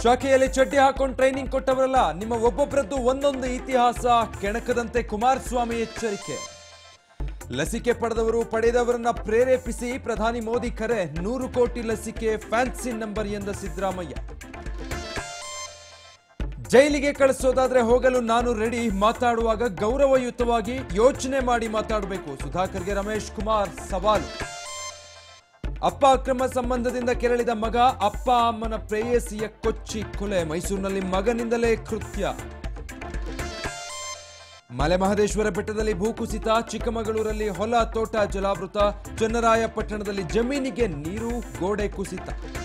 ಶಾಖೆಯಲ್ಲಿ ಚಡ್ಡಿ ಹಾಕೊಂಡು ಟ್ರೈನಿಂಗ್ ಕೊಟ್ಟವರಲ್ಲ ನಿಮ್ಮ ಒಬ್ಬೊಬ್ಬರದ್ದು ಒಂದೊಂದು ಇತಿಹಾಸ ಕೆಣಕದಂತೆ ಕುಮಾರಸ್ವಾಮಿ ಎಚ್ಚರಿಕೆ ಲಸಿಕೆ ಪಡೆದವರು ಪಡೆದವರನ್ನ ಪ್ರೇರೇಪಿಸಿ ಪ್ರಧಾನಿ ಮೋದಿ ಕರೆ ನೂರು ಕೋಟಿ ಲಸಿಕೆ ಫ್ಯಾನ್ಸಿ ನಂಬರ್ ಎಂದ ಸಿದ್ದರಾಮಯ್ಯ ಜೈಲಿಗೆ ಕಳಿಸೋದಾದ್ರೆ ಹೋಗಲು ನಾನು ರೆಡಿ ಮಾತಾಡುವಾಗ ಗೌರವಯುತವಾಗಿ ಯೋಚನೆ ಮಾಡಿ ಮಾತಾಡಬೇಕು ಸುಧಾಕರ್ಗೆ ರಮೇಶ್ ಕುಮಾರ್ ಸವಾಲು ಅಪ್ಪ ಅಕ್ರಮ ಸಂಬಂಧದಿಂದ ಕೆರಳಿದ ಮಗ ಅಪ್ಪ ಅಮ್ಮನ ಪ್ರೇಯಸಿಯ ಕೊಚ್ಚಿ ಕೊಲೆ ಮೈಸೂರಿನಲ್ಲಿ ಮಗನಿಂದಲೇ ಕೃತ್ಯ ಮಲೆ ಮಹದೇಶ್ವರ ಬೆಟ್ಟದಲ್ಲಿ ಭೂಕುಸಿತ ಚಿಕ್ಕಮಗಳೂರಲ್ಲಿ ಹೊಲ ತೋಟ ಜಲಾವೃತ ಚನ್ನರಾಯಪಟ್ಟಣದಲ್ಲಿ ಜಮೀನಿಗೆ ನೀರು ಗೋಡೆ ಕುಸಿತ